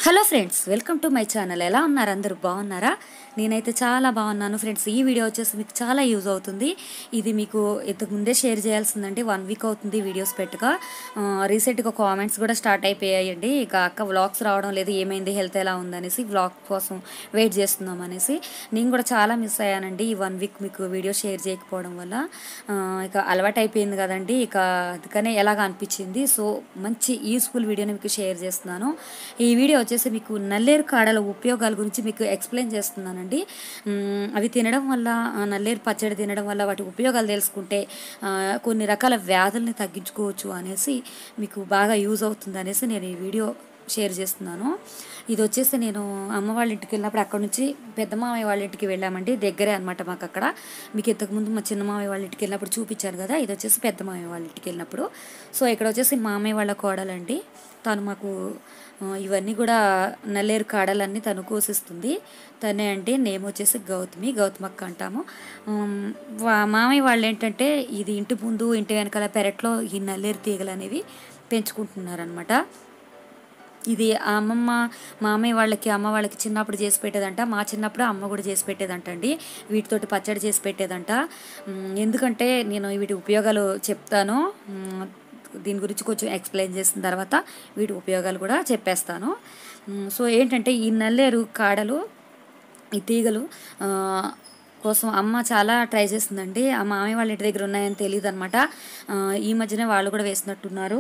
hello friends welcome to my channel ఎలా ఉన్నారు అందరూ బాగున్నారా నేనైతే చాలా బాగున్నాను ఫ్రెండ్స్ ఈ వీడియో వచ్చేసి మీకు చాలా యూజ్ అవుతుంది ఇది మీకు ఇంతకు ముందే షేర్ చేయాల్సిందంటే వన్ వీక్ అవుతుంది వీడియోస్ పెట్టక రీసెంట్గా కామెంట్స్ కూడా స్టార్ట్ అయిపోయాయండి ఇక అక్క వ్లాగ్స్ రావడం లేదు ఏమైంది హెల్త్ ఎలా ఉందనేసి వ్లాగ్ కోసం వెయిట్ చేస్తున్నాం అనేసి నేను కూడా చాలా మిస్ అయ్యానండి ఈ వన్ వీక్ మీకు వీడియో షేర్ చేయకపోవడం వల్ల ఆ, ఇక అలవాటు అయిపోయింది కదండి ఇక అందుకనే ఎలాగ అనిపించింది సో మంచి యూస్ఫుల్ వీడియోని మీకు షేర్ చేస్తున్నాను ఈ వీడియో వచ్చేసి మీకు నల్లేరు కాడల ఉపయోగాల గురించి మీకు ఎక్స్ప్లెయిన్ చేస్తున్నానండి మ్, అవి తినడం వల్ల ఆ, నల్లేరు పచ్చడి తినడం వల్ల వాటి ఉపయోగాలు తెలుసుకుంటే ఆ, కొన్ని రకాల వ్యాధుల్ని తగ్గించుకోవచ్చు అనేసి మీకు బాగా యూజ్ అవుతుంది అనేసి నేను ఈ వీడియో షేర్ చేస్తున్నాను ఇది వచ్చేసి నేను అమ్మ వాళ్ళ ఇంటికి వెళ్ళినప్పుడు అక్కడ నుంచి పెద్ద మామయ్య వాళ్ళ ఇంటికి వెళ్ళామండి దగ్గరే అనమాట మాకు అక్కడ మీకు ఇంతకుముందు మా చిన్న మామయ్య వాళ్ళ ఇంటికి వెళ్ళినప్పుడు చూపించాను కదా ఇది వచ్చేసి పెద్ద మామయ్య వాళ్ళ ఇంటికి వెళ్ళినప్పుడు సో ఇక్కడ వచ్చేసి మామయ్య వాళ్ళ కోడలండి తను మాకు ఆ, ఇవన్నీ కూడా నల్లేరు కాడలన్నీ తను కోసిస్తుంది తనే అంటే నేమ్ వచ్చేసి గౌతమి గౌతమక్క అంటాము ఉమ్, వా- మామయ్య వాళ్ళు ఏంటంటే ఇది ఇంటి ముందు ఇంటి వెనకాల పెరట్లో ఈ నల్లేరు తీగలు అనేవి పెంచుకుంటున్నారనమాట ఇది ఆ అమ్మమ్మ మామయ్య వాళ్ళకి అమ్మ వాళ్ళకి చిన్నప్పుడు చేసి పెట్టేదంట మా చిన్నప్పుడు అమ్మ కూడా చేసి పెట్టేదంట అండి వీటితోటి పచ్చడి చేసి పెట్టేదంట ఉమ్, ఎందుకంటే నేను వీటి ఉపయోగాలు చెప్తాను ఉమ్, దీని గురించి కొంచెం ఎక్స్ప్లెయిన్ చేసిన తర్వాత వీటి ఉపయోగాలు కూడా చెప్పేస్తాను ఉమ్, సో ఏంటంటే ఈ నల్లేరు కాడలు ఈ తీగలు ఆ, కోసం అమ్మ చాలా ట్రై చేస్తుందండి ఆ మామయ్య వాళ్ళ ఇంటి దగ్గర ఉన్నాయని తెలియదు అనమాట ఈ మధ్యనే వాళ్ళు కూడా వేసినట్టున్నారు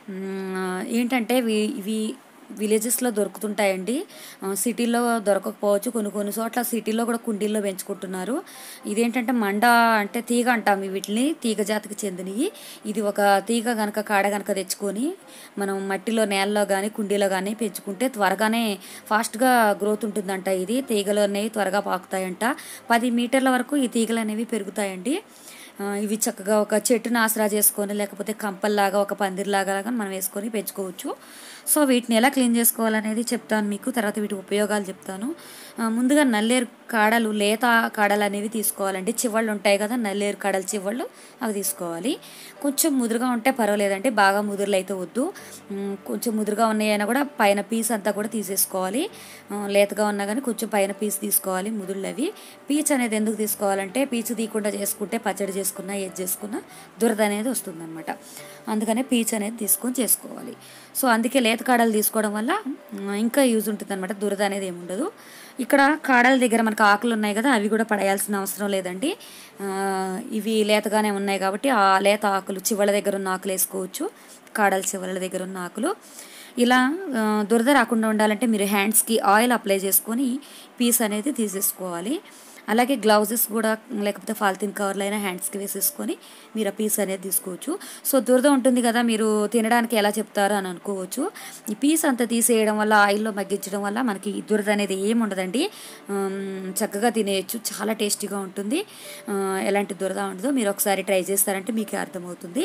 ఉమ్, ఏంటంటే ఇవి ఇవి విలేజెస్లో దొరుకుతుంటాయండి ఆ, సిటీలో దొరకకపోవచ్చు కొన్ని కొన్ని చోట్ల సిటీలో కూడా కుండీల్లో పెంచుకుంటున్నారు ఇదేంటంటే మండ అంటే తీగ అంటాం వీటిని తీగ జాతికి చెందినవి ఇది ఒక తీగ గనక కాడ గనక తెచ్చుకొని మనం మట్టిలో నేలలో కానీ కుండీలో కానీ పెంచుకుంటే త్వరగానే ఫాస్ట్గా గ్రోత్ ఉంటుందంట ఇది తీగలు అనేవి త్వరగా పాకుతాయంట పది మీటర్ల వరకు ఈ తీగలు అనేవి పెరుగుతాయండి ఆ, ఇవి చక్కగా ఒక చెట్టును ఆసరా చేసుకొని లేకపోతే కంపల్లాగా ఒక పందిరిలాగా లాగా మనం వేసుకొని పెంచుకోవచ్చు సో వీటిని ఎలా క్లీన్ చేసుకోవాలనేది చెప్తాను మీకు తర్వాత వీటి ఉపయోగాలు చెప్తాను ఆ, ముందుగా నల్లేరు కాడలు లేత కాడలు అనేవి తీసుకోవాలండి చివళ్ళు ఉంటాయి కదా నల్లేరు కాడలు చివళ్ళు అవి తీసుకోవాలి కొంచెం ముదురుగా ఉంటే పర్వాలేదండి బాగా ముదురులు అయితే వద్దు ఉమ్, కొంచెం ముదురుగా ఉన్నాయైనా కూడా పైన పీస్ అంతా కూడా తీసేసుకోవాలి ఆ, లేతగా ఉన్నా కానీ కొంచెం పైన పీస్ తీసుకోవాలి ముదుళ్ళు అవి పీచ్ అనేది ఎందుకు తీసుకోవాలంటే పీచు తీయకుండా చేసుకుంటే పచ్చడి చేసుకున్నా ఏది చేసుకున్నా దురద అనేది వస్తుందన్నమాట అందుకనే పీచ్ అనేది తీసుకొని చేసుకోవాలి సో అందుకే లేత కాడలు తీసుకోవడం వల్ల ఉమ్, ఇంకా యూజ్ ఉంటుంది అనమాట దురద అనేది ఏమి ఉండదు ఇక్కడ కాడల దగ్గర మనకు ఆకులు ఉన్నాయి కదా అవి కూడా పడేయాల్సిన అవసరం లేదండి ఆ, ఇవి లేతగానే ఉన్నాయి కాబట్టి ఆ లేత ఆకులు చివళ్ళ దగ్గర ఉన్న ఆకులు వేసుకోవచ్చు కాడల చివరల దగ్గర ఉన్న ఆకులు ఇలా ఆ, దురద రాకుండా ఉండాలంటే మీరు హ్యాండ్స్కి ఆయిల్ అప్లై చేసుకొని పీస్ అనేది తీసేసుకోవాలి అలాగే గ్లౌజెస్ కూడా లేకపోతే ఫాల్తిన్ కవర్లు అయినా హ్యాండ్స్కి వేసేసుకొని మీరు ఆ పీస్ అనేది తీసుకోవచ్చు సో దురద ఉంటుంది కదా మీరు తినడానికి ఎలా చెప్తారో అని అనుకోవచ్చు ఈ పీస్ అంతా తీసేయడం వల్ల ఆయిల్లో మగ్గించడం వల్ల మనకి ఈ దురద అనేది ఏమి ఉండదండి ఆమ్, చక్కగా తినేయచ్చు చాలా టేస్టీగా ఉంటుంది ఆ, ఎలాంటి దురద ఉండదు మీరు ఒకసారి ట్రై చేస్తారంటే మీకు అర్థమవుతుంది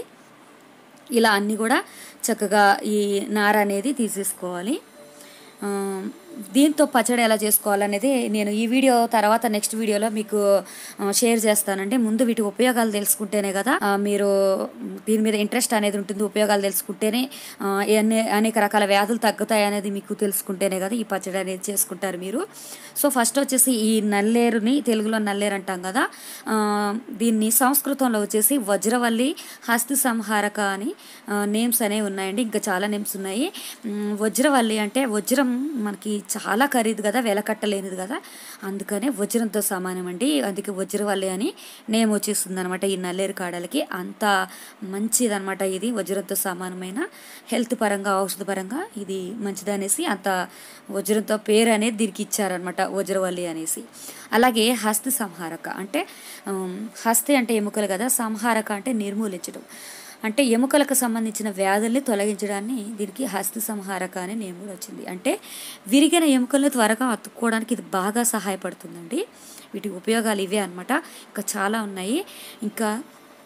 ఇలా అన్నీ కూడా చక్కగా ఈ నార అనేది తీసేసుకోవాలి ఆ, దీంతో పచ్చడి ఎలా చేసుకోవాలనేది నేను ఈ వీడియో తర్వాత నెక్స్ట్ వీడియోలో మీకు ఆ, షేర్ చేస్తానండి ముందు వీటి ఉపయోగాలు తెలుసుకుంటేనే కదా ఆ, మీరు దీని మీద ఇంట్రెస్ట్ అనేది ఉంటుంది ఉపయోగాలు తెలుసుకుంటేనే ఆ, ఎన్ని అనేక రకాల వ్యాధులు తగ్గుతాయి అనేది మీకు తెలుసుకుంటేనే కదా ఈ పచ్చడి అనేది చేసుకుంటారు మీరు సో ఫస్ట్ వచ్చేసి ఈ నల్లేరుని తెలుగులో నల్లేరు అంటాం కదా ఆ, దీన్ని సంస్కృతంలో వచ్చేసి వజ్రవల్లి హస్తి సంహారక అని నేమ్స్ అనేవి ఉన్నాయండి ఇంకా చాలా నేమ్స్ ఉన్నాయి ఉమ్, వజ్రవల్లి అంటే వజ్రం మనకి చాలా ఖరీదు కదా వెలకట్టలేనిది కదా అందుకనే వజ్రంతో సమానం అండి అందుకే వజ్రవల్లి అని నేమ్ వచ్చేస్తుంది అనమాట ఈ నల్లేరు కాడలకి అంత మంచిదనమాట ఇది వజ్రంతో సమానమైన హెల్త్ పరంగా ఔషధ పరంగా ఇది మంచిదనేసి అంత వజ్రంతో పేరు అనేది దీనికి ఇచ్చారనమాట వజ్రవల్లి అనేసి అలాగే హస్తి సంహారక అంటే ఉమ్, హస్తి అంటే ఎముకలు కదా సంహారక అంటే నిర్మూలించడం అంటే ఎముకలకు సంబంధించిన వ్యాధుల్ని తొలగించడాన్ని దీనికి హస్తి సంహారక అనే నేమ్ కూడా వచ్చింది అంటే విరిగిన ఎముకలను త్వరగా అతుక్కోవడానికి ఇది బాగా సహాయపడుతుందండి వీటి ఉపయోగాలు ఇవే అనమాట ఇంకా చాలా ఉన్నాయి ఇంకా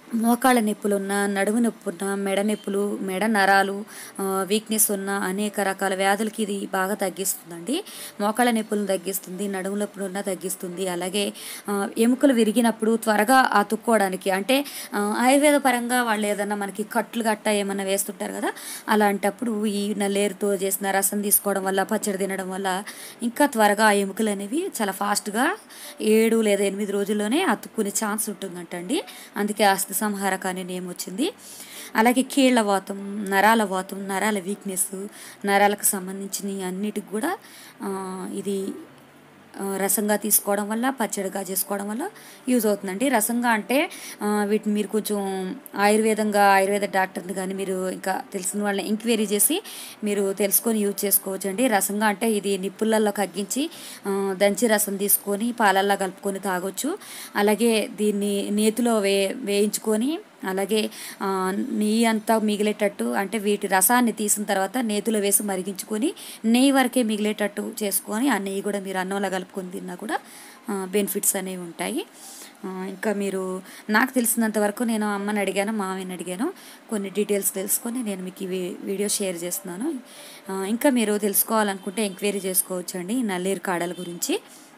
మోకాళ్ళ నొప్పులు ఉన్న నడుము నొప్పి ఉన్న మెడ నొప్పులు మెడ నరాలు వీక్నెస్ ఉన్న అనేక రకాల వ్యాధులకి ఇది బాగా తగ్గిస్తుందండి మోకాళ్ళ నొప్పులను తగ్గిస్తుంది నడుము నొప్పులు ఉన్న తగ్గిస్తుంది అలాగే ఆ, ఎముకలు విరిగినప్పుడు త్వరగా అతుక్కోవడానికి అంటే ఆ, ఆయుర్వేద పరంగా వాళ్ళు ఏదన్నా మనకి కట్లు గట్ట ఏమన్నా వేస్తుంటారు కదా అలాంటప్పుడు ఈ నల్లేరుతో చేసిన రసం తీసుకోవడం వల్ల పచ్చడి తినడం వల్ల ఇంకా త్వరగా ఆ ఎముకలు అనేవి చాలా ఫాస్ట్గా ఏడు లేదా ఎనిమిది రోజుల్లోనే అతుక్కునే ఛాన్స్ ఉంటుందంటండి అందుకే అస్థి సంహారక అనే నేమ్ వచ్చింది అలాగే కీళ్ళ వాతం నరాల వాతం నరాల వీక్నెస్ నరాలకు సంబంధించిన అన్నిటికి కూడా ఆ, ఇది ఆ, రసంగా తీసుకోవడం వల్ల పచ్చడిగా చేసుకోవడం వల్ల యూజ్ అవుతుందండి రసంగా అంటే ఆ, వీటిని మీరు కొంచెం ఆయుర్వేదంగా ఆయుర్వేద డాక్టర్ని కానీ మీరు ఇంకా తెలిసిన వాళ్ళని ఎంక్వైరీ చేసి మీరు తెలుసుకొని యూజ్ చేసుకోవచ్చు అండి రసంగా అంటే ఇది నిప్పులల్లో కగ్గించి ఆ, దంచి రసం తీసుకొని పాలల్లో కలుపుకొని తాగొచ్చు అలాగే దీన్ని నేతిలో వే వేయించుకొని అలాగే ఆ, నెయ్యి అంతా మిగిలేటట్టు అంటే వీటి రసాన్ని తీసిన తర్వాత నేతిలో వేసి మరిగించుకొని నెయ్యి వరకే మిగిలేటట్టు చేసుకొని ఆ నెయ్యి కూడా మీరు అన్నంలో కలుపుకొని తిన్నా కూడా బెనిఫిట్స్ అనేవి ఉంటాయి ఆ, ఇంకా మీరు నాకు తెలిసినంత వరకు నేను అమ్మని అడిగాను మామయ్యని అడిగాను కొన్ని డీటెయిల్స్ తెలుసుకొని నేను మీకు ఈ వీ- వీడియో షేర్ చేస్తున్నాను ఆ, ఇంకా మీరు తెలుసుకోవాలనుకుంటే ఎంక్వైరీ చేసుకోవచ్చు అండి ఈ నల్లేరు కాడల గురించి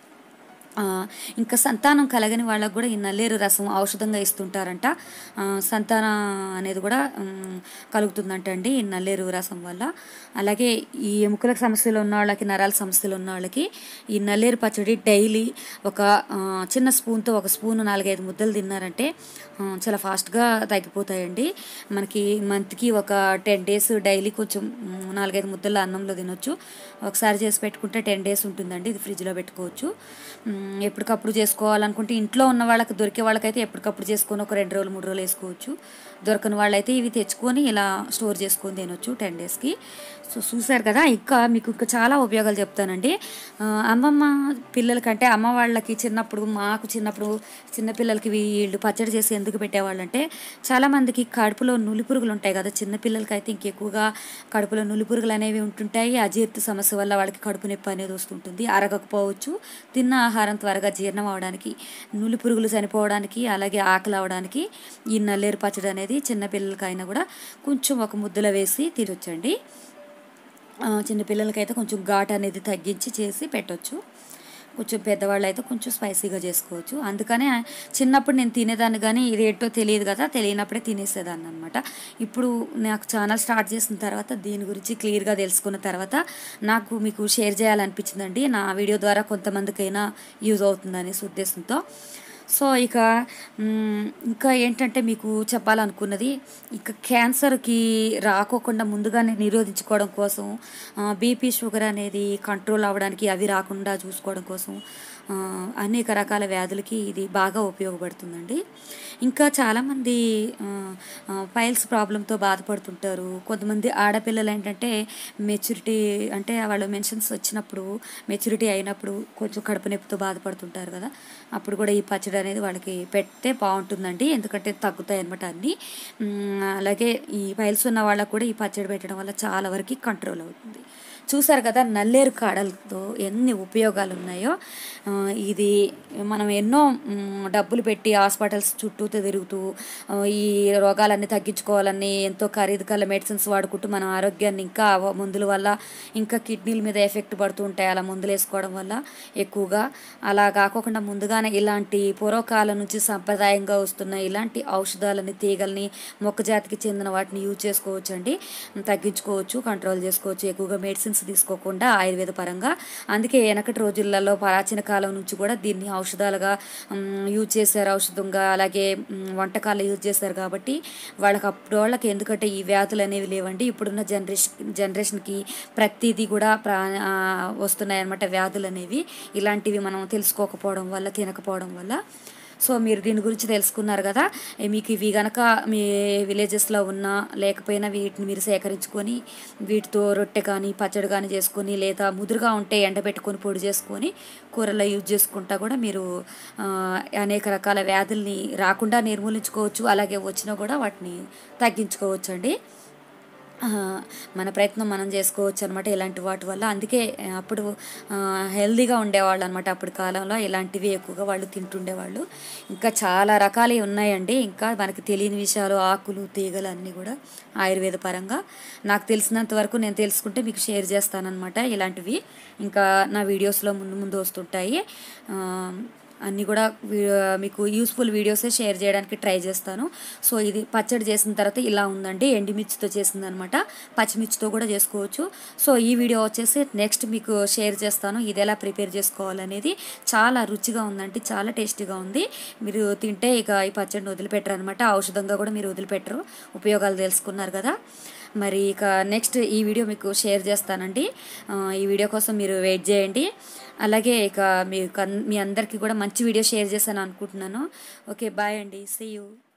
ఆ, ఇంకా సంతానం కలగని వాళ్ళకు కూడా ఈ నల్లేరు రసం ఔషధంగా ఇస్తుంటారంట ఆ, సంతానం అనేది కూడా ఉమ్, కలుగుతుందంట అండి ఈ నల్లేరు రసం వల్ల అలాగే ఈ ఎముకల సమస్యలు ఉన్న వాళ్ళకి నరాల సమస్యలు ఉన్న వాళ్ళకి ఈ నల్లేరు పచ్చడి డైలీ ఒక ఆ, చిన్న స్పూన్తో ఒక స్పూన్ నాలుగైదు ముద్దలు తిన్నారంటే ఆ, చాలా ఫాస్ట్గా తగ్గిపోతాయండి మనకి మంత్కి ఒక టెన్ డేస్ డైలీ కొంచెం ఉమ్, నాలుగైదు ముద్దలు అన్నంలో తినొచ్చు ఒకసారి చేసి పెట్టుకుంటే టెన్ డేస్ ఉంటుందండి ఇది ఫ్రిడ్జ్లో పెట్టుకోవచ్చు ఉమ్, ఎప్పటికప్పుడు చేసుకోవాలనుకుంటే ఇంట్లో ఉన్న వాళ్ళకి దొరికే వాళ్ళకైతే ఎప్పటికప్పుడు చేసుకొని ఒక రెండు రోజులు మూడు రోజులు వేసుకోవచ్చు దొరకని వాళ్ళైతే ఇవి తెచ్చుకొని ఇలా స్టోర్ చేసుకొని తినొచ్చు టెన్ డేస్కి సో చూసారు కదా ఇంకా మీకు ఇంకా చాలా ఉపయోగాలు చెప్తానండి ఆ, అమ్మమ్మ పిల్లలకంటే అమ్మ వాళ్ళకి చిన్నప్పుడు మాకు చిన్నప్పుడు చిన్నపిల్లలకి వీళ్ళు పచ్చడి చేసి ఎందుకు పెట్టేవాళ్ళంటే చాలామందికి కడుపులో నులి పురుగులు ఉంటాయి కదా చిన్న పిల్లలకి అయితే ఇంకెక్కువగా కడుపులో నులి పురుగులు అనేవి ఉంటుంటాయి అజీర్తి సమస్య వల్ల వాళ్ళకి కడుపు నొప్పి అనేది వస్తుంటుంది అరగకపోవచ్చు తిన్న ఆహారం త్వరగా జీర్ణం అవడానికి నులి పురుగులు చనిపోవడానికి అలాగే ఆకలి అవడానికి ఈ నల్లేరు పచ్చడి అనేది చిన్న పిల్లలకైనా కూడా కొంచెం ఒక ముద్దలో వేసి తినొచ్చండి ఆ, చిన్నపిల్లలకైతే కొంచెం ఘాట్ అనేది తగ్గించి చేసి పెట్టొచ్చు కొంచెం పెద్దవాళ్ళు అయితే కొంచెం స్పైసీగా చేసుకోవచ్చు అందుకనే చిన్నప్పుడు నేను తినేదాన్ని కానీ ఇది ఏంటో తెలియదు కదా తెలియనప్పుడే తినేసేదాన్ని అనమాట ఇప్పుడు నాకు ఛానల్ స్టార్ట్ చేసిన తర్వాత దీని గురించి క్లియర్గా తెలుసుకున్న తర్వాత నాకు మీకు షేర్ చేయాలనిపించిందండి నా వీడియో ద్వారా కొంతమందికైనా యూజ్ అవుతుందనేసి ఉద్దేశంతో సో ఇక మ్, ఇంకా ఏంటంటే మీకు చెప్పాలనుకున్నది ఇక క్యాన్సర్కి రాకోకుండా ముందుగానే నిరోధించుకోవడం కోసం బీపీ షుగర్ అనేది కంట్రోల్ అవ్వడానికి అవి రాకుండా చూసుకోవడం కోసం ఆ, అనేక రకాల వ్యాధులకి ఇది బాగా ఉపయోగపడుతుందండి ఇంకా చాలామంది పైల్స్ ప్రాబ్లంతో బాధపడుతుంటారు కొంతమంది ఆడపిల్లలు ఏంటంటే మెచ్యూరిటీ అంటే వాళ్ళు మెన్షన్స్ వచ్చినప్పుడు మెచ్యూరిటీ అయినప్పుడు కొంచెం కడుపు నొప్పితో బాధపడుతుంటారు కదా అప్పుడు కూడా ఈ పచ్చడి అనేది వాళ్ళకి పెడితే బాగుంటుందండి ఎందుకంటే తగ్గుతాయి అనమాట అన్నీ మ్, అలాగే ఈ పైల్స్ ఉన్న వాళ్ళకు కూడా ఈ పచ్చడి పెట్టడం వల్ల చాలా వరకు కంట్రోల్ అవుతుంది చూసారు కదా నల్లేరు కాడలతో ఎన్ని ఉపయోగాలు ఉన్నాయో ఆ, ఇది మనం ఎన్నో మ్, డబ్బులు పెట్టి హాస్పిటల్స్ చుట్టూ తిరుగుతూ ఆ, ఈ రోగాలన్నీ తగ్గించుకోవాలని ఎంతో ఖరీదు కల మెడిసిన్స్ వాడుకుంటూ మన ఆరోగ్యాన్ని ఇంకా అవ- మందుల వల్ల ఇంకా కిడ్నీల మీద ఎఫెక్ట్ పడుతూ ఉంటాయి అలా మందులు వేసుకోవడం వల్ల ఎక్కువగా అలా కాకుండా ముందుగానే ఇలాంటి పూర్వకాలం నుంచి సంప్రదాయంగా వస్తున్న ఇలాంటి ఔషధాలని తీగల్ని మొక్క జాతికి చెందిన వాటిని యూజ్ చేసుకోవచ్చు అండి తగ్గించుకోవచ్చు కంట్రోల్ చేసుకోవచ్చు ఎక్కువగా మెడిసిన్స్ తీసుకోకుండా ఆయుర్వేద పరంగా అందుకే వెనకటి రోజులలో ప్రాచీన కాలం నుంచి కూడా దీన్ని ఔషధాలుగా మ్, యూజ్ చేశారు ఔషధంగా అలాగే మ్, వంటకాలు యూజ్ చేశారు కాబట్టి వాళ్ళకి అప్పుడు వాళ్ళకి ఎందుకంటే ఈ వ్యాధులు అనేవి లేవండి ఇప్పుడున్న జనరేషన్ జనరేషన్కి ప్రతిదీ కూడా ప్రా ఆ, వస్తున్నాయి అన్నమాట వ్యాధులు అనేవి ఇలాంటివి మనం తెలుసుకోకపోవడం వల్ల తినకపోవడం వల్ల సో మీరు దీని గురించి తెలుసుకున్నారు కదా ఏ మీకు ఇవి గనక మీ విలేజెస్లో ఉన్నా లేకపోయినా వీటిని మీరు సేకరించుకొని వీటితో రొట్టె కానీ పచ్చడి కానీ చేసుకొని లేదా ముదురుగా ఉంటే ఎండబెట్టుకొని పొడి చేసుకొని కూరలో యూజ్ చేసుకుంటా కూడా మీరు ఆ, అనేక రకాల వ్యాధుల్ని రాకుండా నిర్మూలించుకోవచ్చు అలాగే వచ్చినా కూడా వాటిని తగ్గించుకోవచ్చు అండి ఆ, మన ప్రయత్నం మనం చేసుకోవచ్చు అనమాట ఇలాంటి వాటి వల్ల అందుకే ఆ, అప్పుడు ఆ, హెల్దీగా ఉండేవాళ్ళు అనమాట అప్పుడు కాలంలో ఇలాంటివి ఎక్కువగా వాళ్ళు తింటుండేవాళ్ళు ఇంకా చాలా రకాలు ఉన్నాయండి ఇంకా మనకి తెలియని విషయాలు ఆకులు తీగలు అన్నీ కూడా ఆయుర్వేద పరంగా నాకు తెలిసినంత వరకు నేను తెలుసుకుంటే మీకు షేర్ చేస్తానన్నమాట ఇలాంటివి ఇంకా నా వీడియోస్లో ముందు ముందు వస్తుంటాయి ఆ, అన్నీ కూడా వీ- మీకు యూస్ఫుల్ వీడియోసే షేర్ చేయడానికి ట్రై చేస్తాను సో ఇది పచ్చడి చేసిన తర్వాత ఇలా ఉందండి ఎండుమిర్చితో చేసింది అనమాట పచ్చిమిర్చితో కూడా చేసుకోవచ్చు సో ఈ వీడియో వచ్చేసి నెక్స్ట్ మీకు షేర్ చేస్తాను ఇది ఎలా ప్రిపేర్ చేసుకోవాలనేది చాలా రుచిగా ఉందండి చాలా టేస్టీగా ఉంది మీరు తింటే ఇక ఈ పచ్చడిని వదిలిపెట్టరు అనమాట ఔషధంగా కూడా మీరు వదిలిపెట్టరు ఉపయోగాలు తెలుసుకున్నారు కదా మరి ఇక నెక్స్ట్ ఈ వీడియో మీకు షేర్ చేస్తానండి ఆ, ఈ వీడియో కోసం మీరు వెయిట్ చేయండి అలాగే ఇక మీకు అన్- మీ అందరికీ కూడా మంచి వీడియో షేర్ చేశాను అనుకుంటున్నాను ఓకే బాయ్ అండి సీ యూ